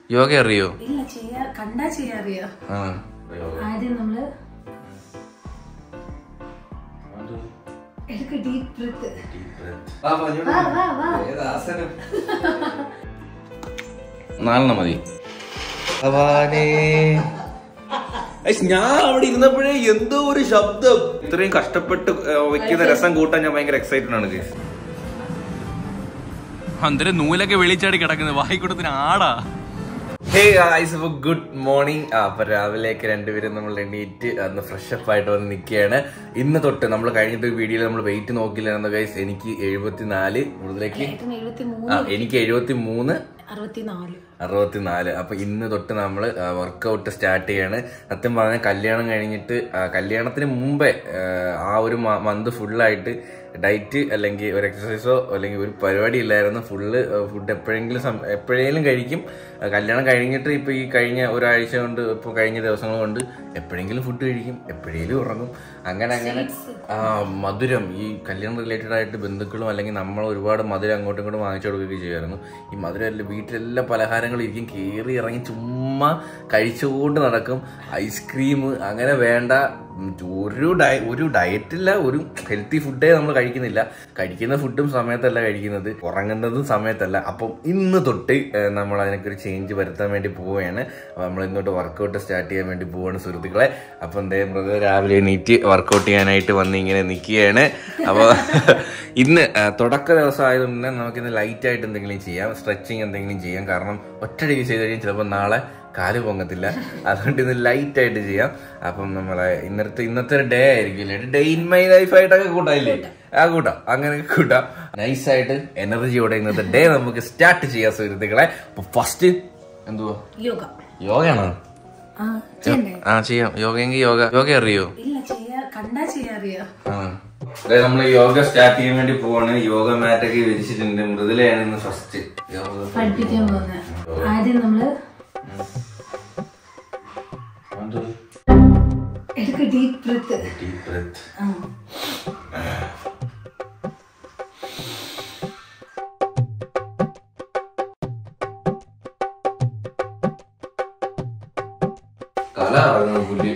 യോഗ അറിയോ ഇല്ല ചെയ്യാ കണ്ടാ ചെയ്യാറിയോ ആ ആദ്യം നമ്മള് എടുക്ക ഡീപ് ബ്രത്ത് വാ വാ വാ നാലെണ്ണം മതി ഭഗവാനേ. ഐസ്, ഞാൻ അവിടെ ഇരുന്നപ്പോഴേ എന്തോ ഒരു ശബ്ദം ഇത്രയും കഷ്ടപ്പെട്ട് ഏ, വെക്കുന്ന രസം കൂട്ടാൻ ഞാൻ ഭയങ്കര എക്സൈറ്റഡ് ആണ് ഗൈസ് അന്തരം നൂലൊക്കെ വെളിച്ചാടി കിടക്കുന്നത് വായിക്കൂട്ടത്തിന് ആടാ ഹേ ഗായ്സ് അപ്പൊ ഗുഡ് മോർണിംഗ് അപ്പൊ രാവിലേക്ക് രണ്ടുപേരും നമ്മൾ എണീറ്റ് അന്ന് ഫ്രഷ് അപ്പ് ആയിട്ട് വന്ന് നിൽക്കുകയാണ് ഇന്ന് തൊട്ട് നമ്മൾ കഴിഞ്ഞിട്ട് വീഡിയോയിൽ നമ്മൾ വെയിറ്റ് നോക്കില്ലായിരുന്നു ഗൈസ് എനിക്ക് എഴുപത്തിനാല് മുതലേക്ക് എഴുപത്തി ആ മൂന്ന് എനിക്ക് എഴുപത്തി മൂന്ന് അറുപത്തിനാല് അറുപത്തിനാല് അപ്പൊ ഇന്ന് തൊട്ട് നമ്മൾ വർക്കൗട്ട് സ്റ്റാർട്ട് ചെയ്യാണ് സത്യം പറഞ്ഞാൽ കല്യാണം കഴിഞ്ഞിട്ട് ആ, കല്യാണത്തിന് മുമ്പേ ആ, ആ ഒരു മന്ത് ഫുള്ളായിട്ട് ഡയറ്റ് അല്ലെങ്കിൽ ഒരു എക്സസൈസോ അല്ലെങ്കിൽ ഒരു പരിപാടി ഇല്ലായിരുന്നു ഫുള്ള് ഫുഡ് എപ്പോഴെങ്കിലും സം- എപ്പോഴേലും കഴിക്കും ആ, കല്യാണം കഴിഞ്ഞിട്ട് ഇപ്പൊ ഈ കഴിഞ്ഞ ഒരാഴ്ച കൊണ്ട് ഇപ്പൊ കഴിഞ്ഞ ദിവസങ്ങൾ കൊണ്ട് എപ്പോഴെങ്കിലും ഫുഡ് കഴിക്കും എപ്പോഴേലും ഉറങ്ങും അങ്ങനെ അങ്ങനെ ആ മധുരം ഈ കല്യാണം റിലേറ്റഡ് ആയിട്ട് ബന്ധുക്കളും അല്ലെങ്കിൽ നമ്മൾ ഒരുപാട് മധുരം അങ്ങോട്ടും ഇങ്ങോട്ടും വാങ്ങിച്ചു കൊടുക്കുകയൊക്കെ ചെയ്യുമായിരുന്നു ഈ മധുരം എല്ലാം വീട്ടിലെല്ലാം പലഹാരങ്ങളും ഇരിക്കും കയറി ഇറങ്ങി ചുമ്മാ കഴിച്ചുകൊണ്ട് നടക്കും ഐസ്ക്രീം അങ്ങനെ വേണ്ട ഉം, ഒരു ഡയ ഒരു ഡയറ്റില്ല ഒരു ഹെൽത്തി ഫുഡേ നമ്മൾ കഴിക്കുന്നില്ല കഴിക്കുന്ന ഫുഡും സമയത്തല്ല കഴിക്കുന്നത് ഉറങ്ങുന്നതും സമയത്തല്ല അപ്പം ഇന്ന് തൊട്ട് ഏഹ്, നമ്മൾ അതിനൊക്കെ ഒരു ചേഞ്ച് വരുത്താൻ വേണ്ടി പോവുകയാണ് അപ്പോൾ നമ്മൾ ഇന്നോട്ട് വർക്കൗട്ട് സ്റ്റാർട്ട് ചെയ്യാൻ വേണ്ടി പോവാണ് സുഹൃത്തുക്കളെ അപ്പം എന്തേ ബ്രദർ രാവിലെ എണീറ്റ് വർക്കൗട്ട് ചെയ്യാനായിട്ട് വന്ന് ഇങ്ങനെ നിൽക്കുകയാണ് അപ്പോൾ ഇന്ന് ആ, തുടക്ക ദിവസം ആയതുകൊണ്ട് തന്നെ നമുക്കിന്ന് ലൈറ്റ് ആയിട്ട് എന്തെങ്കിലും ചെയ്യാം സ്ട്രെച്ചിങ് എന്തെങ്കിലും ചെയ്യാം കാരണം ഒറ്റയടിക്ക് ചെയ്ത് കഴിഞ്ഞാൽ ചിലപ്പോൾ നാളെ കാല് പൊങ്ങത്തില്ല അതുകൊണ്ട് ഇന്ന് ലൈറ്റ് ആയിട്ട് ചെയ്യാം അപ്പം നമ്മളെ ഇന്നത്തെ ഇന്നത്തെ ഒരു ഡേ ആയിരിക്കും ഡേ ഇൻ മൈ ലൈഫ് ആയിട്ടൊക്കെ കൂട്ടായില്ലേ ആ കൂട്ടാം അങ്ങനെ കൂട്ടാം നൈസായിട്ട് എനർജിയോടെ ഇന്നത്തെ ഡേ നമുക്ക് സ്റ്റാർട്ട് ചെയ്യാം സുഹൃത്തുക്കളെ അപ്പൊ ഫസ്റ്റ് എന്തുവാ യോഗ യോഗയാണോ ആ ചെയ്യണ്ടേ ആ ചെയ്യാം യോഗയെങ്കിൽ യോഗ യോഗ അറിയോ ഇല്ല ചെയ്യാ കണ്ടാ ചെയ്യാറിയോ നമ്മൾ യോഗ സ്റ്റാർട്ട് ചെയ്യാൻ വേണ്ടി പോവാണ് യോഗ മാറ്റൊക്കെ വിരിച്ചിട്ടുണ്ട് മൃദുലയാണ് ഇന്ന് ഫസ്റ്റ് പഠിപ്പിക്കാൻ പോകുന്നത് ആദ്യം നമ്മള് എടുക്ക ഡീപ് ബ്രത്ത് കല ഇറങ്ങുന്ന പുല്ല്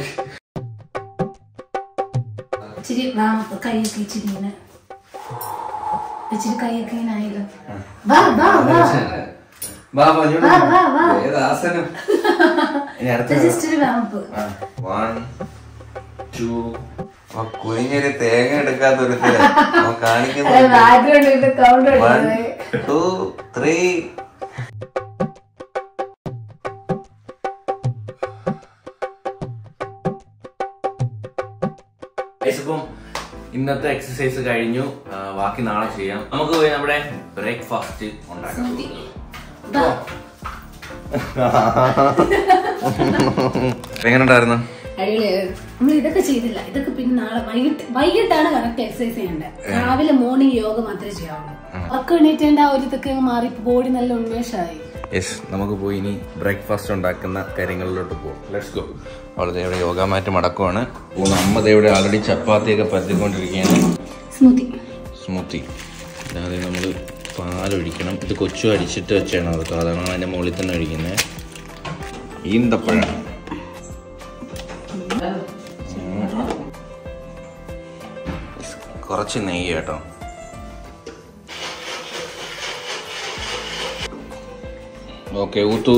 ഇച്ചിരി വാ കൈയൊക്കെ ഇച്ചിരി ഇങ്ങനെ ഇച്ചിരി കൈയൊക്കെ ഇങ്ങനെ ആയല്ലോ വാ വാ വാ വാ, വാ, ഇങ്ങോട്ട് വാ, വാ, വാ. ഏത് ആസനം? ഇനി അടുത്ത ജസ്റ്റ് ഒരു വാമ്പ് വൺ ടു കുഞ്ഞൊരു തേങ്ങ എടുക്കാത്ത ഒരു കാണിക്കുന്നു ബാക്ക്ഗ്രൗണ്ട് ഇത് കൗണ്ട് വൺ ടു ത്രീ ഇപ്പം ഇന്നത്തെ എക്സസൈസ് കഴിഞ്ഞു ആ, ബാക്കി നാളെ ചെയ്യാം നമുക്ക് പോയി നമ്മുടെ ബ്രേക്ക്ഫാസ്റ്റ് ഉണ്ടാക്കാം എങ്ങനെ ഉണ്ടായിരുന്നു അടിപൊളിയായിരുന്നു നമ്മൾ ഇതൊക്കെ ചെയ്തില്ല ഇതൊക്കെ പിന്നെ നാളെ വൈകിട്ട് വൈകിട്ടാണ് കറക്റ്റ് എക്സസൈസ് ചെയ്യേണ്ടത് രാവിലെ മോർണിംഗ് യോഗ മാത്രമേ ചെയ്യാവുള്ളൂ ഒക്കെ എണീറ്റേണ്ട ആ ഒരു ഇതൊക്കെ അങ്ങ് മാറി ബോഡി നല്ല ഉന്മേഷമായി യെസ് നമുക്ക് പോയി ഇനി ബ്രേക്ക്ഫാസ്റ്റ് ഉണ്ടാക്കുന്ന കാര്യങ്ങളിലോട്ട് പോകാം ലെറ്റ്സ് ഗോ അവിടെ ഇവിടെ യോഗ മാറ്റ് മടക്കമാണ് പോകുന്ന അമ്മ ദേ ഇവിടെ ആൾറെഡി ചപ്പാത്തിയൊക്കെ പരത്തിക്കൊണ്ടിരിക്കുകയാണ് സ്മൂത്തി സ്മൂത്തി അല്ലാതെ നമ്മൾ പാലൊഴിക്കണം ഇത് കൊച്ചു അടിച്ചിട്ട് വെച്ചാണ് അത് അതാണ് അതിൻ്റെ മുകളിൽ തന്നെ ഒഴിക്കുന്നത് ഈന്തപ്പഴം കുറച്ച് നെയ്യ് കേട്ടോ ഓക്കെ ഊത്തു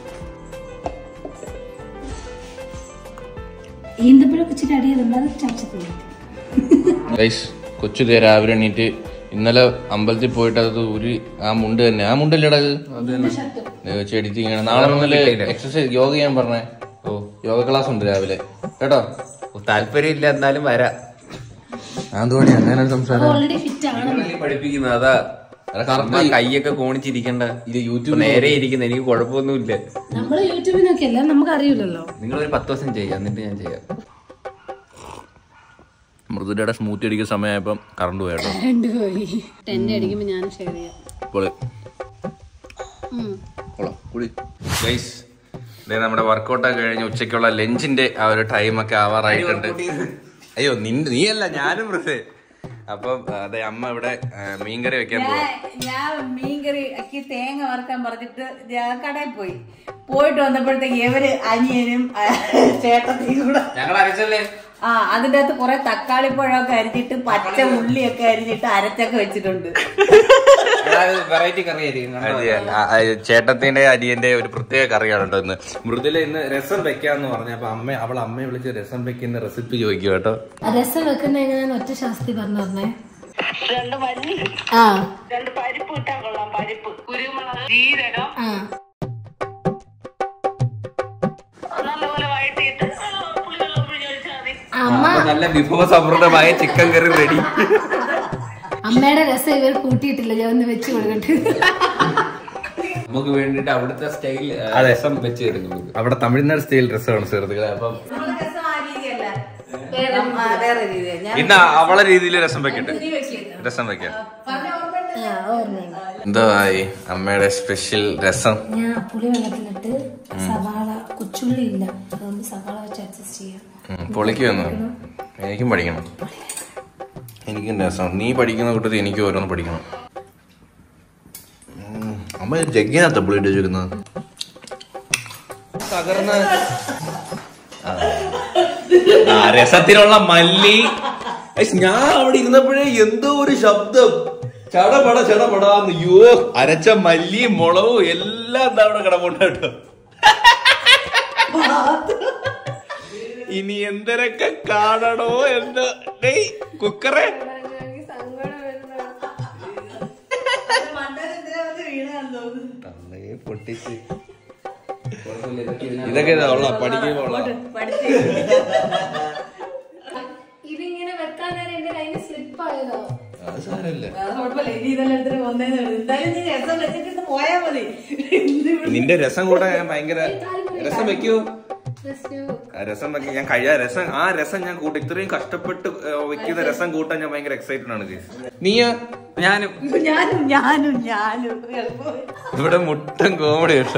ഈന്തപ്പഴം ഇച്ചിരി അടിയതുണ്ട് അത് ചാച്ചത്തിൽ ഗൈസ് കൊച്ചു ദേ രാവിലെ എണീറ്റ് ഇന്നലെ അമ്പലത്തിൽ പോയിട്ട് അത് ഒരു ആ മുണ്ട് തന്നെ ആ മുണ്ടല്ലേടാ ഇത് ചെടിച്ച് ഇങ്ങനെ നാളെ മുതൽ എക്സസൈസ് യോഗ ചെയ്യാൻ പറഞ്ഞേ ഓ യോഗ ക്ലാസ് ഉണ്ട് രാവിലെ കേട്ടോ താല്പര്യമില്ല എന്നാലും വരാം അതുകൊണ്ട് അങ്ങനെ സംസാരം ഓൾറെഡി ഫിറ്റ് ആണ് പഠിപ്പിക്കുന്നത് അതാ ചുമ്മാ കൈയൊക്കെ കോണിച്ചിരിക്കണ്ട ഇത് ഇപ്പൊ യൂട്യൂബ് നേരെ ഇരിക്കുന്ന എനിക്ക് കുഴപ്പമൊന്നുമില്ല നമ്മള് യൂട്യൂബിൽ നോക്കിയല്ല നമുക്ക് അറിയില്ലല്ലോ നിങ്ങൾ ഒരു പത്ത് ദിവസം ചെയ്യാം എന്നിട്ട് ഞാൻ ചെയ്യാം മൃദുലയുടെ സ്മൂത്തി അടിക്കുന്ന സമയമായപ്പം കറണ്ട് പോയാട്ടോ രണ്ടുപോയി ടെന്റ് അടിക്കുമ്പോ ഞാൻ ഷെയർ ചെയ്യാം ഇപ്പോൾ ഉം. കൊള്ളാം കുടി ഗൈസ് ഇതേ നമ്മുടെ വർക്കൗട്ടൊക്കെ കഴിഞ്ഞ് ഉച്ചയ്ക്കുള്ള ലഞ്ചിന്റെ ആ ഒരു ടൈം ഒക്കെ ആവാറായിട്ടുണ്ട് അയ്യോ നിന്റെ നീയല്ല ഞാനും മൃദേ അപ്പം അതെ അമ്മ ഇവിടെ ആ, മീൻകറി വെക്കാൻ പോവാ ഞാൻ ഞാൻ മീൻകറി ഒക്കെ തേങ്ങ വറുക്കാൻ പറഞ്ഞിട്ട് ഞാൻ കടയിൽ പോയി പോയിട്ട് വന്നപ്പോഴത്തേക്ക് ഇവര് അനിയനും ആ, ചേട്ടത്തിയും കൂടെ ഞങ്ങൾ അരച്ചല്ലേ ആ അതിന്റെ അകത്ത് കുറെ തക്കാളിപ്പഴമൊക്കെ അരിഞ്ഞിട്ട് പച്ച ഉള്ളിയൊക്കെ അരിഞ്ഞിട്ട് അരച്ചൊക്കെ വെച്ചിട്ടുണ്ട് വെറൈറ്റി കറി ആയിരിക്കും അത് ആ, ആ, ചേട്ടത്തിന്റെ അരിയന്റെ ഒരു പ്രത്യേക കറിയാണ് കേട്ടോ ഇന്ന് മൃദുല ഇന്ന് രസം വെക്കാന്ന് പറഞ്ഞപ്പോ അമ്മ അവൾ അമ്മയെ വിളിച്ച് രസം വെക്കുന്ന റെസിപ്പി ചോദിക്കും കേട്ടോ ആ രസം വെക്കുന്ന എങ്ങനെയാന്ന് ഒറ്റ ശാസ്തി പറഞ്ഞു പറഞ്ഞേ ആ രണ്ട് പരിപ്പ് ഇട്ടാൽ കൊള്ളാം പരിപ്പ് കുരുമുളക് ജീരകം ആ നല്ലപോലെ വഴറ്റിയിട്ട് പുളിവെള്ളം പിഴിഞ്ഞൊഴിച്ചാൽ മതി അമ്മ നല്ല വിഭവ സമൃദ്ധമായ ചിക്കൻ കറി റെഡി അമ്മയുടെ രസം ഇവർ കൂട്ടിയിട്ടില്ല ഞാൻ ഒന്ന് വെച്ച് കൊടുക്കട്ടെ നമുക്ക് വേണ്ടിട്ട് അവിടുത്തെ സ്റ്റൈൽ അതെ. രസം വെച്ച് തരും നമുക്ക് അവിടെ തമിഴ്നാട് സ്റ്റൈൽ രസമാണ് സുഹൃത്തുക്കളെ അപ്പം രസം ആ രീതിയല്ല ആ, വേറെ രീതിയാണ് ഞാൻ ഇന്ന് അവളെ രീതിയിൽ രസം വെക്കട്ടെ രസം വെക്കാം എന്തോ ആയി അമ്മയുടെ സ്പെഷ്യൽ രസം ഞാൻ പുളി വെള്ളത്തിലിട്ട് സവാള കൊച്ചുള്ളി ഇല്ല അതുകൊണ്ട് സവാള വെച്ച് അഡ്ജസ്റ്റ് ചെയ്യാം ഉം, പൊളിക്ക് വന്നു എനിക്കും പഠിക്കണം എനിക്കും രസം നീ പഠിക്കുന്ന കൂട്ടത്തിൽ എനിക്ക് ഓരോന്ന് പഠിക്കണം ഉം, അമ്മ ജഗ്ഗിനകത്ത പുള്ളിട്ട് വെച്ചിരുന്നത് തകർന്ന ആ രസത്തിനുള്ള മല്ലി ഐസ്, ഞാൻ അവിടെ ഇരുന്നപ്പോഴേ എന്തോ ഒരു ശബ്ദം ചടപട ചടപടാന്ന് യോ അരച്ച മല്ലിയും മുളകും എല്ലാം എന്താ അവിടെ കിടപ്പുണ്ട് കേട്ടോ ഇനി എന്തൊക്കെ കാണണോ എന്ന് ഡേയ് കുക്കറെ തള്ളേ പൊട്ടിച്ച് ഇതൊക്കെ ഉള്ള പഠിക്കുമ്പോ ഉള്ള ഇതിങ്ങനെ വെക്കാൻ നേരം എന്റെ കയ്യിൽ സ്ലിപ്പ് ആയതോ അത് സാരല്ല അത് കുഴപ്പമില്ല ഇനി ഇതെല്ലാം എടുത്തിട്ട് വന്നേന്ന് വരും. എന്തായാലും നീ രസം വെച്ചിട്ട് ഇന്ന് പോയാ മതി ഇന്ന് ഇവിടെ നിന്റെ രസം കൂടെ ഞാൻ ഭയങ്കര രസം വെക്കൂ ജസ്റ്റ് ആ രസം വെക്ക ഞാൻ കഴിയാ രസം ആ രസം ഞാൻ കൂട്ട ഇത്രയും കഷ്ടപ്പെട്ട് ഏ, വെക്കുന്ന രസം കൂട്ടാൻ ഞാൻ ഭയങ്കര എക്സൈറ്റഡ് ആണ് guys. നീയാ ഞാനും ഞാനും ഞാനും ഞാനും എളുപ്പം ഇവിടെ മുട്ടൻ കോമഡി കേട്ടോ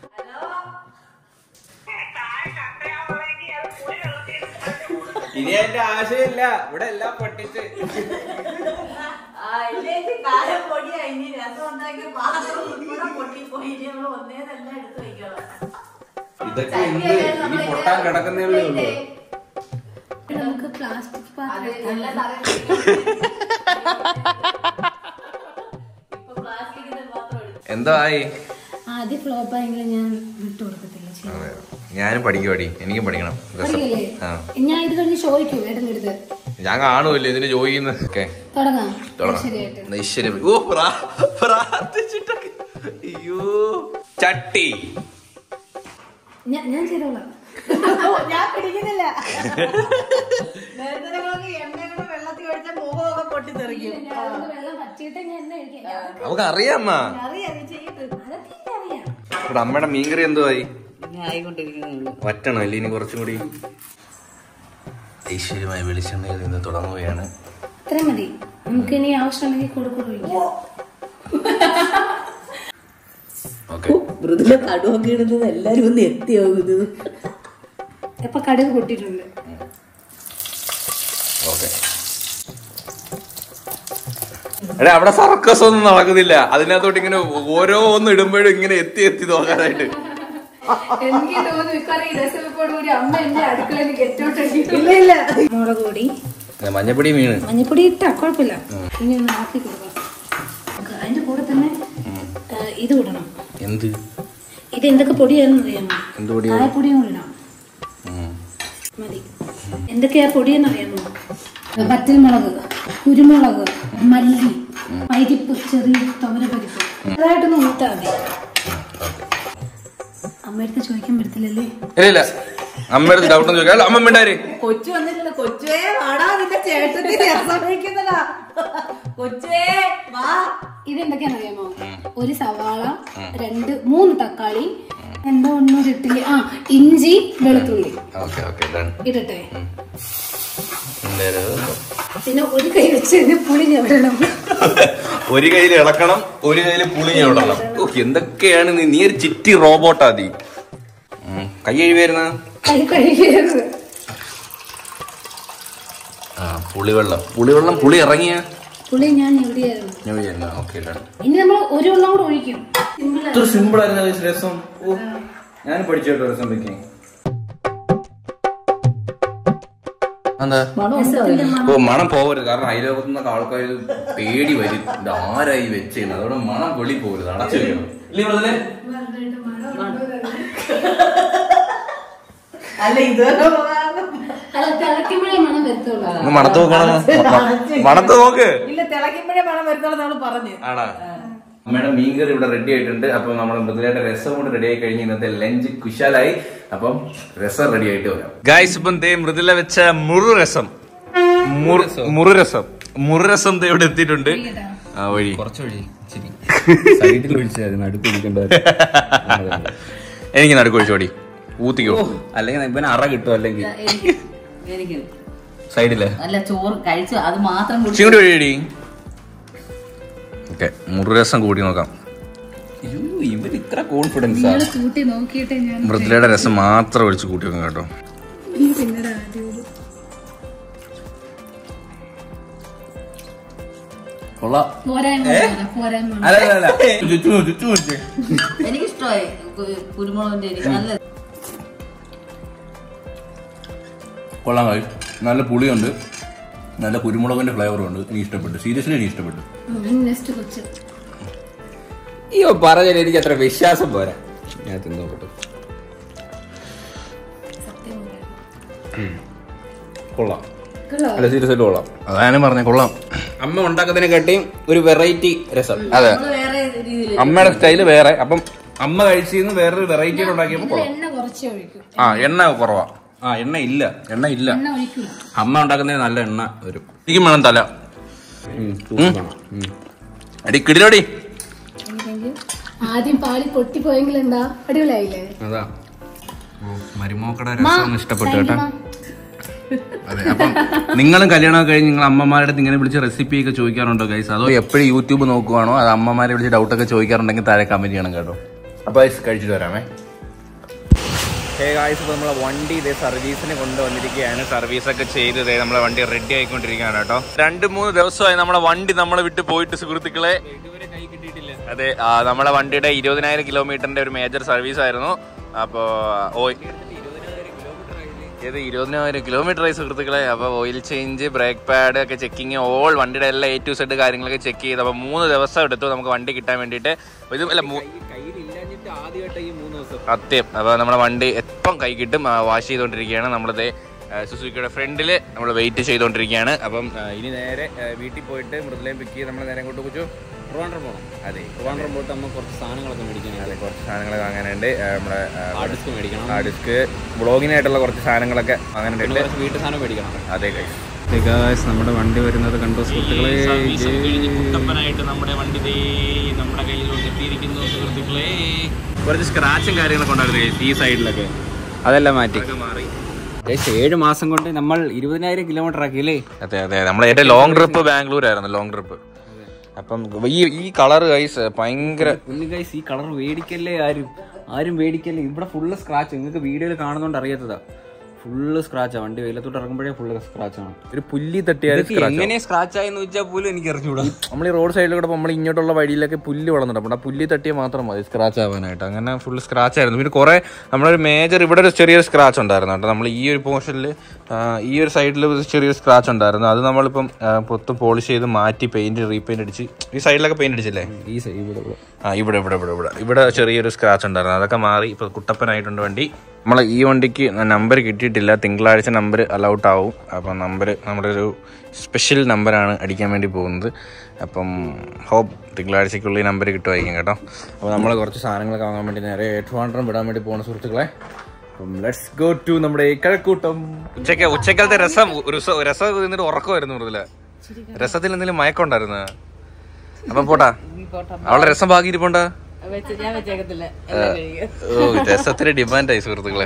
ഇനി എന്റെ ആശയമില്ല ഇവിടെ എല്ലാം പൊട്ടിച്ച് ആ, ഇല്ലേച്ചി കാലം പൊടിയാ. ഇനി രസം ഉണ്ടാക്കിയ പാത്രം ഇവിടെ പൊട്ടിപ്പോയി. ഇനി നമ്മള് ഒന്നേന്നെല്ലാം എടുത്ത് വെക്കണം. ഇതൊക്കെ എന്ത് ഇനി പൊട്ടാൻ കിടക്കുന്നേ ഉള്ളൂ നമുക്ക് പ്ലാസ്റ്റിക് പാത്രം എല്ലാം തറയിൽ വെക്കണം. ഇപ്പൊ പ്ലാസ്റ്റിക്കിന്റെ പാത്രം എടുത്തു. എന്തോ ആയി ആദ്യം ഫ്ലോപ്പ് ആയെങ്കിലും ഞാൻ വിട്ടു കൊടുക്കത്തില്ല ചെയ്യും. അതെ. ഞാനും പഠിക്കും അടി എനിക്കും പഠിക്കണം രസം അറിയില്ലേ? ആ ഞാൻ ഇത് കഴിഞ്ഞ് ചോദിക്കും ഏട്ടൻ്റെ അടുത്ത് ഞാൻ കാണുമല്ലോ ഇതിന് ചോദിക്കുന്ന ഓക്കെ തുടങ്ങാം തുടങ്ങാം ശരിയായിട്ട് ഈശ്വര ഓ പ്രാ- പ്രാർത്ഥിച്ചിട്ടൊക്കെ അയ്യോ ചട്ടി ഞാൻ ഞാൻ ചെയ്തോളാം ഞാൻ പിടിക്കുന്നില്ല നേരത്തെ ഞങ്ങൾക്ക് എണ്ണ കൂടെ വെള്ളത്തിൽ ഒഴിച്ച മുഖമൊക്കെ പൊട്ടിത്തെറിക്കും ഞാൻ അതുകൊണ്ട് വെള്ളം പറ്റിയിട്ടേ ഞാൻ എണ്ണ ഒഴിക്കാം. ഞാൻ- നമുക്ക് അറിയാമ്മ അറിയാം നീ ചെയ്തിട്ട് അതൊക്കെ എനിക്കറിയാം. ഇവിടെ അമ്മയുടെ മീൻകറി എന്തോ ആയി ആയിക്കൊണ്ടിരിക്കുന്നുള്ളൂ വറ്റണം അല്ലേ ഇനി കുറച്ചും കൂടി ഐശ്വര്യമായ വെളിച്ചെണ്ണയിൽ നിന്ന് തുടങ്ങുകയാണ് ഇത്രയും മതി നമുക്ക് ഇനി ആവശ്യമുണ്ടെങ്കിൽ കൂടെ കൂടെ ഒഴിക്കാം ഓക്കെ മൃദുല കടുവൊക്കെ ഇടുന്നത് എല്ലാരും ഒന്ന് എത്തിയാകുന്നത് ഇപ്പൊ കടുക് പൊട്ടിയിട്ടുണ്ട് ഓക്കെ എടാ അവിടെ സർക്കസ് ഒന്നും നടക്കുന്നില്ല അതിനകത്തോട്ട് ഇങ്ങനെ ഓരോന്ന് ഇടുമ്പോഴും ഇങ്ങനെ എത്തി എത്തി നോക്കാനായിട്ട് എനിക്ക് തോന്നുന്നു ഇക്കറി രസപ്പോട് കൂടി അമ്മ എന്റെ അടുക്കളയിൽ ഗെറ്റോട്ട് ഇല്ല ഇല്ല മുളക് പൊടി മഞ്ഞപ്പൊടി മീന് മഞ്ഞപ്പൊടി ഇട്ടാ കുഴപ്പമില്ല ഇനി ഒന്ന് ആക്കി കൊടുക്കാം നമുക്ക് അതിന്റെ കൂടെ തന്നെ ആ, ഇത് ഇടണം എന്ത് ഇത് എന്തൊക്കെ പൊടിയാണെന്ന് അറിയാമോ എന്ത് പൊടിയാ? കായപ്പൊടിയും കൂടി ഇടാം ഉം. മതി എന്തൊക്കെയാ പൊടിയെന്ന് അറിയാമോ വറ്റൽ മുളക് കുരുമുളക് മല്ലി പരിപ്പ് ചെറിയ തുവര പരിപ്പ് ചെറുതായിട്ടൊന്ന് ഊത്താ മതി അമ്മയടുത്ത് ചോദിക്കാൻ പറ്റത്തില്ലല്ലേ ഇല്ല ഇല്ല അമ്മയുടെ ഡൗട്ട് ചോദിക്കാം അല്ല, അമ്മ മിണ്ടാര് കൊച്ചു വന്നിട്ടില്ല കൊച്ചുവേ വാടാ നിന്റെ ചേട്ടത്തി രസം വയ്ക്കുന്നതാ കൊച്ചുവേ വാ ഇതെന്തൊക്കെയാണെന്ന് അറിയാമോ ഒരു സവാള രണ്ട് മൂന്ന് തക്കാളി എന്തോ ഒന്നും കിട്ടില്ല ആ ഇഞ്ചി വെളുത്തുള്ളി ഓക്കെ ഓക്കെ ഡൺ ഇടട്ടെ എന്തായാലും പിന്നെ ഒരു കൈ വെച്ച് ഇതിന് പുളി ഞെവിടണം ഒരു കയ്യിൽ ഇളക്കണം ഒരു കയ്യിൽ പുളി ഞവിടണം ഓ എന്തൊക്കെയാണ് നീ നീ ഒരു ചിറ്റി റോബോട്ടാ നീ ഉം. കൈ കഴിവായിരുന്ന കൈ കഴുകിയത് ആ പുളിവെള്ളം പുളിവെള്ളം പുളി ഇറങ്ങിയ പുളി ഞാൻ എവിടെയായിരുന്നു ഓക്കെ ഇനി നമ്മൾ ഒരു വെള്ളം കൂടെ ഒഴിക്കും സിമ്പിൾ ഇത്ര സിമ്പിൾ ആയിരുന്നു guys രസം ഓ ഞാൻ പഠിച്ചു കേട്ടോ രസം വെക്കാൻ എന്താ ഓ മണം പോവരുത് കാരണം അയലോകത്തു നിന്നൊക്കെ ആൾക്കാർ പേടി വരും ഇത് ആരായി വെച്ചേന്ന് അതോടെ മണം വെളി പോകരുത് അടച്ചു വെക്കണം ഇല്ലേ മൃദുലേ? അല്ല ഇത് അല്ല തിളയ്ക്കുമ്പോഴേ മണം വരത്തുള്ളൂ ഒന്ന് മണത്ത് നോക്കണം മണത്ത് നോക്ക് ഇല്ല തിളയ്ക്കുമ്പോഴേ മണം വരുത്തോളം നമ്മൾ പറഞ്ഞു ആണാ അമ്മയുടെ മീൻകറി ഇവിടെ റെഡി ആയിട്ടുണ്ട് അപ്പൊ നമ്മുടെ മൃദുലയുടെ രസം കൂടെ റെഡി ആയി കഴിഞ്ഞ് ഇന്നത്തെ ലഞ്ച് കുശാലായി അപ്പം രസം റെഡി ആയിട്ട് വരാം ഗായ്സ് ഇപ്പം ദേ മൃദുല വെച്ച മുറു രസം മുറു രസം മുറു രസം ദേ ഇവിടെ എത്തിയിട്ടുണ്ട് ആ വഴി കുറച്ച് വഴി ഇച്ചിരി സൈഡിൽ ഒഴിച്ചായിരുന്നു അടുത്ത് ഒഴിക്കേണ്ട എനിക്ക് നടുക്കൊഴിച്ചോടി ഊത്തിക്കോ അല്ലെങ്കിൽ ഇവന് അറ കിട്ടും അല്ലെങ്കിൽ എനിക്ക് സൈഡില് നല്ല ചോറ് കഴിച്ചു അത് മാത്രം കുടിച്ചു ഇച്ചിരി കൂടി വഴിയടി ഓക്കെ മുറു രസം കൂടി നോക്കാം അയ്യോ ഇവൻ ഇത്ര കോൺഫിഡൻസ് നിങ്ങൾ കൂട്ടി നോക്കിയിട്ട് ഞാൻ മൃദുലയുടെ രസം മാത്രം ഒഴിച്ച് കൂട്ടി വെക്കാം കേട്ടോ നീ പിന്നീട് ആദ്യം കൊള്ളാം പോരായ്മ പോരായ്മ അല്ല അല്ല അല്ല ചുറ്റും ചുറ്റും വെച്ചേ എനിക്കിഷ്ടമായി കു- കുരുമുളകിന്റെ എനിക്ക് നല്ല കൊള്ളാം കായ് നല്ല പുളിയുണ്ട് നല്ല കുരുമുളകിന്റെ ഫ്ലേവറും ഉണ്ട് എനിക്ക് ഇഷ്ടപ്പെട്ടു സീരിയസ്ലി എനിക്ക് ഇഷ്ടപ്പെട്ടു നെക്സ്റ്റ് കൊച്ചു അയ്യോ പറഞ്ഞാൽ എനിക്ക് അത്ര വിശ്വാസം പോരാ ഞാൻ തിന്നോട്ടെ സത്യം പറയാം. കൊള്ളാം കൊള്ളാം. അല്ല സീരിയസ് ആയിട്ട് കൊള്ളാം അതാണ് പറഞ്ഞ കൊള്ളാം അമ്മ ഉണ്ടാക്കുന്നതിനെക്കാട്ടിയും ഒരു വെറൈറ്റി രസം അതെ നമ്മള് വേറെ രീതിയിൽ അമ്മയുടെ സ്റ്റൈല് വേറെ അപ്പം അമ്മ കഴിച്ചിന്ന് വേറൊരു വെറൈറ്റി ഉണ്ടാക്കിയപ്പോ ഇതില് കൊള്ളാം എണ്ണ കുറച്ചേ ഒഴിക്കും ആ എണ്ണ കുറവാ ആ എണ്ണ ഇല്ല എണ്ണ ഇല്ല എണ്ണ ഒഴിക്കില്ല അമ്മ ഉണ്ടാക്കുന്നതിന് നല്ല എണ്ണ വരും എനിക്കും വേണം തല ഉം, തൂക്കണം. ഉം. അടി കിടിലോടി എനിക്കെങ്കിൽ ആദ്യം പാല് പൊട്ടിപ്പോയെങ്കിൽ എന്താ അടിപൊളിയായില്ലേ അതാ മരുമോക്കടെ മാ, രസം ഇഷ്ടപ്പെട്ടു thank you, കേട്ടോ മാ. അതെ അപ്പം നിങ്ങളും കല്യാണം കഴിഞ്ഞ് നിങ്ങൾ അമ്മമാരുടെ അടുത്ത് ഇങ്ങനെ വിളിച്ച് റെസിപ്പി ഒക്കെ ചോദിക്കാറുണ്ടോ ഗൈസ് അതോ എപ്പോഴും യൂട്യൂബ് നോക്കുവാണോ അത് അമ്മമാരെ വിളിച്ച് ഡൗട്ട് ഒക്കെ ചോദിക്കാറുണ്ടെങ്കിൽ താഴെ കമന്റ് ചെയ്യണം കേട്ടോ അപ്പൊ guys, കഴിച്ചിട്ട് വരാമേ ഹേ ഗായ്സ് ഇപ്പോൾ നമ്മളെ വണ്ടി ഇതേ സർവീസിന് കൊണ്ടുവന്നിരിക്കുകയാണ് സർവീസ് ഒക്കെ ചെയ്ത് ഇതേ നമ്മളെ വണ്ടി റെഡി ആയിക്കൊണ്ടിരിക്കുകയാണ് കേട്ടോ രണ്ട് മൂന്ന് ദിവസമായി നമ്മളെ വണ്ടി നമ്മളെ വിട്ട് പോയിട്ട് സുഹൃത്തുക്കളെ അതെ ആ, നമ്മളെ വണ്ടിയുടെ ഇരുപതിനായിരം കിലോമീറ്ററിന്റെ ഒരു മേജർ സർവീസ് ആയിരുന്നു അപ്പോ ഓ ഏത് ഇരുപതിനായിരം കിലോമീറ്റർ ആയി സുഹൃത്തുക്കളെ അപ്പോൾ ഓയിൽ ചേഞ്ച് ബ്രേക്ക് പാഡ് ഒക്കെ ചെക്കിങ് ഓൾ വണ്ടിയുടെ എല്ലാ എ ടു സെഡ് കാര്യങ്ങളൊക്കെ ചെക്ക് ചെയ്ത് അപ്പോൾ മൂന്ന് ദിവസം എടുത്തു നമുക്ക് വണ്ടി കിട്ടാൻ വേണ്ടിയിട്ട് ഇത് അല്ല മൂ- സത്യം അപ്പോൾ നമ്മുടെ വണ്ടി എപ്പം കൈ കിട്ടും വാഷ് ചെയ്തുകൊണ്ടിരിക്കുകയാണ് നമ്മളിത് സുസുക്കിയുടെ ഫ്രണ്ടിൽ നമ്മൾ വെയിറ്റ് ചെയ്തുകൊണ്ടിരിക്കുകയാണ് അപ്പം ആ, ഇനി നേരെ ആ, വീട്ടിൽ പോയിട്ട് മൃദുലയും പിക്ക് ചെയ്ത് നമ്മൾ നേരെ കൊണ്ട് കുച്ചു ട്രിവാൻഡ്രം പോകണം അതെ ട്രിവാൻഡ്രം പോയിട്ട് നമ്മൾ കുറച്ച് സാധനങ്ങളൊക്കെ മേടിക്കണം അതെ കുറച്ച് സാധനങ്ങൾ വാങ്ങാനുണ്ട് ആ, നമ്മുടെ ഹാർഡ് ഡിസ്ക് മേടിക്കണം ഹാർഡ് ഡിസ്ക് ബ്ലോഗിനായിട്ടുള്ള കുറച്ച് സാധനങ്ങളൊക്കെ പിന്നെ വാങ്ങാനുണ്ട് കുറച്ച് വീട്ടു സാധനം മേടിക്കണം അതെ guys. നമ്മുടെ വണ്ടി വരുന്നത് കണ്ടു സുഹൃത്തുക്കളെ കുട്ടപ്പനായിട്ട് നമ്മുടെ വണ്ടി ദേ നമ്മുടെ കയ്യിലോട്ട് എത്തിയിരിക്കുന്നു സുഹൃത്തുക്കളെ കുറച്ച് സ്ക്രാച്ചും കാര്യങ്ങളൊക്കെ ഉണ്ടായിരുന്നു guys ഈ സൈഡിലൊക്കെ അതെല്ലാം മാറ്റി അതൊക്കെ മാറി ഏകദേശം ഏഴ് മാസം കൊണ്ട് നമ്മൾ ഇരുപതിനായിരം കിലോമീറ്റർ ആക്കിയില്ലേ അതെ അതെ നമ്മളെ ഏറ്റവും ലോങ് ട്രിപ്പ് ബാംഗ്ലൂർ ആയിരുന്നു ലോങ് ട്രിപ്പ് അപ്പം ഈ ഈ കളർ ഗൈസ് ഭയങ്കര പുള്ളി ഗൈസ് ഈ കളർ മേടിക്കല്ലേ ആരും ആരും മേടിക്കല്ലേ ഇവിടെ ഫുള്ള് സ്ക്രാച്ച് നിങ്ങൾക്ക് വീഡിയോയിൽ കാണുന്നോണ്ട് അറിയാത്തതാ ഫുള്ള് സ്ക്രാച്ചാ വണ്ടി വെയിലത്തോട്ട് ഇറങ്ങുമ്പോഴേ ഫുള്ള് സ്ക്രാച്ച് ആണ് ഒരു പുല്ലി തട്ടിയാൽ ഇതൊക്കെ എങ്ങനെ സ്ക്രാച്ച് ആയെന്ന് വെച്ചാൽ പോലും എനിക്ക് അറിഞ്ഞൂടാ നമ്മൾ ഈ റോഡ് സൈഡിലൂടെ നമ്മൾ ഇങ്ങോട്ടുള്ള വഴിയിലൊക്കെ പുല്ല് വളർന്നിട്ട് അപ്പോൾ ആ പുല്ലി തട്ടിയാൽ മാത്രം മതി സ്ക്രാച്ച് ആവാനായിട്ട് അങ്ങനെ ഫുൾ സ്ക്രാച്ച് ആയിരുന്നു പിന്നെ കുറേ നമ്മളൊരു മേജർ ഇവിടെ ഒരു ചെറിയൊരു സ്ക്രാച്ച് ഉണ്ടായിരുന്നു കേട്ടോ നമ്മൾ ഈ ഒരു പോർഷനിൽ ഈ ഒരു സൈഡിൽ ഒരു ചെറിയൊരു സ്ക്രാച്ച് ഉണ്ടായിരുന്നു അത് നമ്മളിപ്പം ആ, പൊത്ത് പോളിഷ് ചെയ്ത് മാറ്റി പെയിന്റ് റീപെയിന്റ് അടിച്ച് ഈ സൈഡിലൊക്കെ പെയിന്റ് അടിച്ചില്ലേ ഈ സൈഡ് ഇവിടെ ഇവിടെ. ആ ഇവിടെ ഇവിടെ ഇവിടെ ഇവിടെ ഇവിടെ ചെറിയൊരു സ്ക്രാച്ച് ഉണ്ടായിരുന്നു അതൊക്കെ മാറി ഇപ്പൊ കുട്ടപ്പനായിട്ടുണ്ട് വണ്ടി നമ്മളെ ഈ വണ്ടിക്ക് നമ്പർ കിട്ടിയിട്ടില്ല തിങ്കളാഴ്ച നമ്പർ അലൗട്ട് ആവും അപ്പം നമ്പർ നമ്മുടെ ഒരു സ്പെഷ്യൽ നമ്പറാണ് അടിക്കാൻ വേണ്ടി പോകുന്നത് അപ്പം ഹോപ്പ് തിങ്കളാഴ്ചക്കുള്ളിൽ നമ്പർ കിട്ടുമായിരിക്കും കേട്ടോ അപ്പോൾ നമ്മൾ കുറച്ച് സാധനങ്ങളൊക്കെ വാങ്ങാൻ വേണ്ടി നേരെ ഏറ്റുവാണ്ടം വിടാൻ വേണ്ടി പോകുന്ന സുഹൃത്തുക്കളെ അപ്പം ലെറ്റ്സ് ഗോ ടു നമ്മുടെ ഈ കഴക്കൂട്ടം ഉച്ചയ്ക്ക് ഉച്ചക്കാലത്തെ രസം രസം രസം എന്നിട്ട് ഉറക്കമായിരുന്നു മൃദുല രസത്തിൽ എന്തെങ്കിലും മയക്കം ഉണ്ടായിരുന്നു അപ്പം പോട്ടാ അവളുടെ രസം ഭാഗിയിരിപ്പുണ്ടാ വെച്ച് ഞാൻ വെച്ചേക്കത്തില്ല എല്ലാം കഴിയും ഓ രസത്തിന് ഡിമാൻഡായി സുഹൃത്തുക്കളെ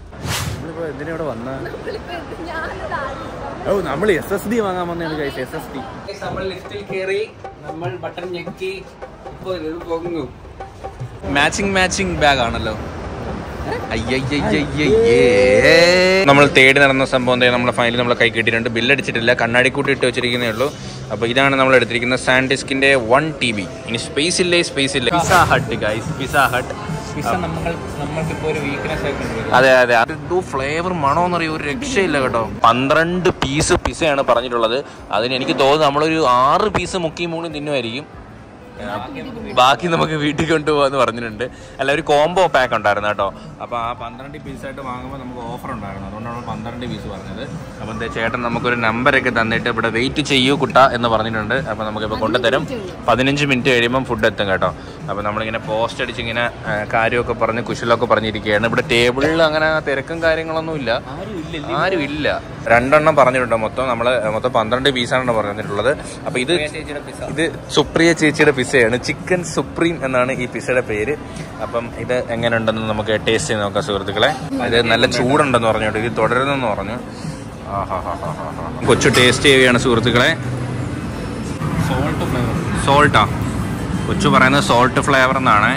ഓ നമ്മൾ എസ് എസ് ഡി വാങ്ങാൻ വന്നതാണ് ഗൈസ് എസ് എസ് ഡി നമ്മൾ ലിഫ്റ്റിൽ കയറി നമ്മൾ ബട്ടൺ ഞെക്കി ഇപ്പോൾ ഇത് പൊങ്ങും മാച്ചിങ് മാച്ചിങ് ബാഗ് ആണല്ലോ നമ്മൾ തേടി നടന്ന സംഭവം എന്താ നമ്മളെ ഫൈനൽ നമ്മളെ കൈ കിട്ടിയിട്ടുണ്ട് ബില്ലടിച്ചിട്ടില്ല കണ്ണാടിക്കൂട്ടി ഇട്ട് വെച്ചിരിക്കുന്നേ ഉള്ളൂ അപ്പോൾ ഇതാണ് നമ്മൾ എടുത്തിരിക്കുന്ന സാൻഡിസ്കിന്റെ വൺ ടി ബി ഇനി സ്പേസ് ഇല്ലേ സ്പേസ് ഇല്ല Pizza Hut guys Pizza Hut pizza നമ്മൾ നമ്മൾക്കിപ്പോ ഒരു വീക്ക്നെസ് ആയിട്ടുണ്ട് അതെ അതെ അത് എന്തോ ഫ്ലേവർ മണോന്ന് അറിയോ ഒരു രക്ഷയില്ല കേട്ടോ പന്ത്രണ്ട് പീസ് പിസയാണ് പറഞ്ഞിട്ടുള്ളത് അതിന് എനിക്ക് തോന്നുന്നു നമ്മളൊരു ആറ് പീസ് മുക്കി മൂണി തിന്നുമായിരിക്കും ബാക്കി നമുക്ക് വീട്ടിൽ കൊണ്ടുപോകാന്ന് പറഞ്ഞിട്ടുണ്ട് അല്ല ഒരു കോംബോ പാക്ക് ഉണ്ടായിരുന്നു കേട്ടോ അപ്പോൾ ആ പന്ത്രണ്ട് പീസായിട്ട് വാങ്ങുമ്പോൾ നമുക്ക് ഓഫർ ഉണ്ടായിരുന്നു അതുകൊണ്ടാണ് പന്ത്രണ്ട് പീസ് പറഞ്ഞത് അപ്പോൾ എന്താ ചേട്ടൻ നമുക്കൊരു നമ്പരൊക്കെ തന്നിട്ട് ഇവിടെ വെയിറ്റ് ചെയ്യൂ കുട്ട എന്ന് പറഞ്ഞിട്ടുണ്ട് അപ്പോൾ നമുക്കിപ്പോൾ കൊണ്ടുതരും പതിനഞ്ച് മിനിറ്റ് കഴിയുമ്പം ഫുഡ് എത്തും കേട്ടോ അപ്പോൾ നമ്മളിങ്ങനെ പോസ്റ്റ് അടിച്ച് ഇങ്ങനെ ആ, കാര്യമൊക്കെ പറഞ്ഞ് കുശലൊക്കെ പറഞ്ഞിരിക്കുകയാണ് ഇവിടെ ടേബിളിൽ അങ്ങനെ തിരക്കും കാര്യങ്ങളൊന്നും ഇല്ല ആരും ഇല്ല രണ്ടെണ്ണം പറഞ്ഞിട്ടുണ്ട് മൊത്തം നമ്മൾ മൊത്തം പന്ത്രണ്ട് പീസാണ് പറഞ്ഞിട്ടുള്ളത് അപ്പോൾ ഇത് ഇത് സുപ്രിയ ചേച്ചിയുടെ പിസയാണ് ചിക്കൻ സുപ്രീം എന്നാണ് ഈ പിസയുടെ പേര് അപ്പം ഇത് എങ്ങനെയുണ്ടെന്ന് നമുക്ക് ടേസ്റ്റ് ചെയ്ത് നോക്കാം സുഹൃത്തുക്കളെ ഇത് നല്ല ചൂടുണ്ടെന്ന് പറഞ്ഞോട്ട് ഇത് തുടരുന്നെന്ന് പറഞ്ഞു ആഹാഹാഹാഹാ. കൊച്ചു ടേസ്റ്റ് ചെയ്യുകയാണ് സുഹൃത്തുക്കളെ സോൾട്ട് ഫ്ലേവർ സോൾട്ടാ കൊച്ചു പറയുന്നത് സോൾട്ട് ഫ്ലേവർ എന്നാണ്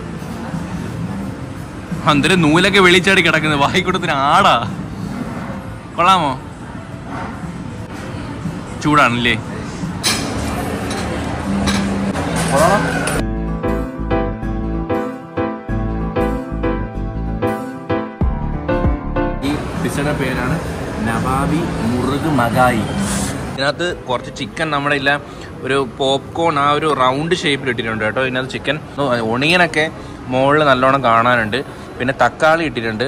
എന്തൊരു നൂലൊക്കെ വെളിച്ചാടി കിടക്കുന്നത് വായിക്കൂട്ടത്തിന് ആടാ കൊള്ളാമോ ചൂടാണല്ലേ ഈ പിസയുടെ പേരാണ് നവാബി മുറുക് മഗായി ഇതിനകത്ത് കുറച്ച് ചിക്കൻ നമ്മുടെ ഇല്ല ഒരു പോപ്കോൺ ആ ഒരു റൗണ്ട് ഷേപ്പിൽ ഇട്ടിട്ടുണ്ട് കേട്ടോ ഇതിനകത്ത് ചിക്കൻ ഒണിയനൊക്കെ മുകളിൽ നല്ലോണം കാണാനുണ്ട് പിന്നെ തക്കാളി ഇട്ടിട്ടുണ്ട്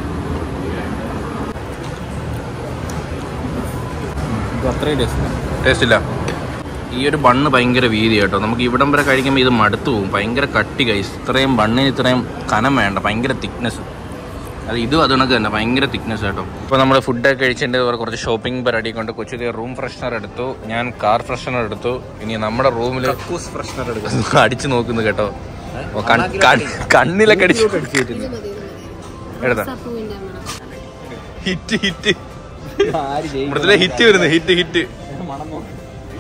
ഇത് അത്രയും ടേസ്റ്റ് ടേസ്റ്റ് ഇല്ല ഈ ഒരു ബണ്ണ് ഭയങ്കര വീതി കേട്ടോ നമുക്ക് ഇവിടം വരെ കഴിക്കുമ്പോൾ ഇത് മടുത്തു പോകും ഭയങ്കര കട്ടി കൈസ് ഇത്രയും ബണ്ണിന് ഇത്രയും കനം വേണ്ട ഭയങ്കര തിക്നെസ് അത് ഇതും അത് കണക്ക് തന്നെ ഭയങ്കര തിക്നെസ് കേട്ടോ ഇപ്പോൾ നമ്മൾ ഫുഡൊക്കെ കഴിച്ചിട്ട് കുറച്ച് ഷോപ്പിംഗ് പരിപാടി കൊണ്ട് കൊച്ചിയിൽ റൂം ഫ്രഷ്നർ എടുത്തു ഞാൻ കാർ ഫ്രഷ്നർ എടുത്തു ഇനി നമ്മുടെ റൂമിൽ ഫ്രഷ്നർ എടുക്കും അടിച്ചു നോക്കുന്നു കേട്ടോ ഓ, കൺ- കൺ- കണ്ണിലൊക്കെ അടിച്ചു എടുത്ത പൂവിന്റെ മണം ഹിറ്റ് ഹിറ്റ് ആര് ജയിക്കും മൃദുല ഹിറ്റ് വരുന്നു ഹിറ്റ് ഹിറ്റ് മണം നോക്കി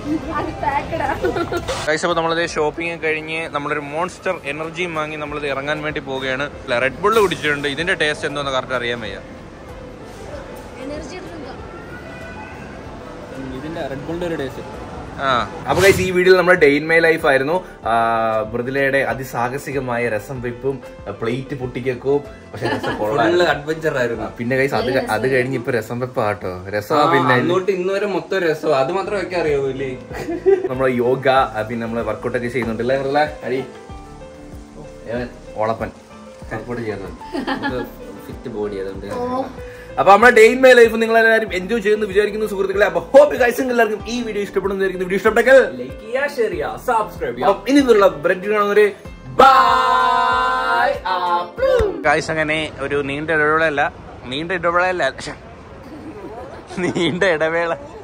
ഗൈസ് അപ്പോൾ നമ്മളിത് ഷോപ്പിംഗ് കഴിഞ്ഞ് നമ്മളൊരു മോൺസ്റ്റർ എനർജിയും വാങ്ങി നമ്മളിത് ഇറങ്ങാൻ വേണ്ടി പോവുകയാണ് റെഡ് ബുള്ള് കുടിച്ചിട്ടുണ്ട് ഇതിന്റെ ടേസ്റ്റ് എന്തോന്ന് കറക്റ്റ് അറിയാൻ വയ്യ എനർജി ഇതിന്റെ റെഡ് ബുളിന്റെ ഒരു ടേസ്റ്റ് ആ അപ്പൊ ഗൈസ് ഈ വീഡിയോയിൽ നമ്മുടെ ഡേ ഇൻ മൈ ലൈഫ് ആയിരുന്നു ആ, മൃദുലയുടെ അതിസാഹസികമായ രസം വെപ്പും പ്ലേറ്റ് പൊട്ടിക്കും പക്ഷെ രസം കൊള്ളാം അഡ്വഞ്ചർ ആയിരുന്നു പിന്നെ ഗൈസ് അത് ക- അത് കഴിഞ്ഞ് ഇപ്പൊ രസം വെപ്പാട്ടോ രസമാ പിന്നെ അങ്ങോട്ട് ഇന്ന് വരെ മൊത്തം രസം അത് മാത്രം വെക്കാൻ അറിയാവൂല്ലേ നമ്മള് യോഗ ആ, പിന്നെ നമ്മള് വർക്കൗട്ട് ഒക്കെ ചെയ്യുന്നുണ്ട് അല്ലേ മൃദുല? അടി ഏവൻ ഓളപ്പൻ വർക്കൗട്ട് ചെയ്യുന്നത് ഫിറ്റ് ബോഡി അതുകൊണ്ട് അപ്പൊ നമ്മുടെ ഡേ ഇൻ മൈ ലൈഫ് നിങ്ങൾ എല്ലാവരും എൻജോയ് ചെയ്യുന്നു വിചാരിക്കുന്നു സുഹൃത്തുക്കളെ അപ്പൊ ഹോപ്പ് ഗൈസ് എല്ലാവർക്കും ഈ വീഡിയോ ഇഷ്ടപ്പെടുന്നു വിചാരിക്കുന്നു വീഡിയോ ഇഷ്ടപ്പെട്ടെങ്കിൽ ലൈക്ക് ചെയ്യാ ഷെയർ ചെയ്യാ സബ്സ്ക്രൈബ് അപ്പം ഇനി നിന്നുള്ള ബ്രെഡ് കാണുന്നവര് ഗൈസ് അങ്ങനെ ഒരു നീണ്ട ഇടവേള അല്ല നീണ്ട ഇടവേള അല്ല ശ്ശെ. നീണ്ട ഇടവേള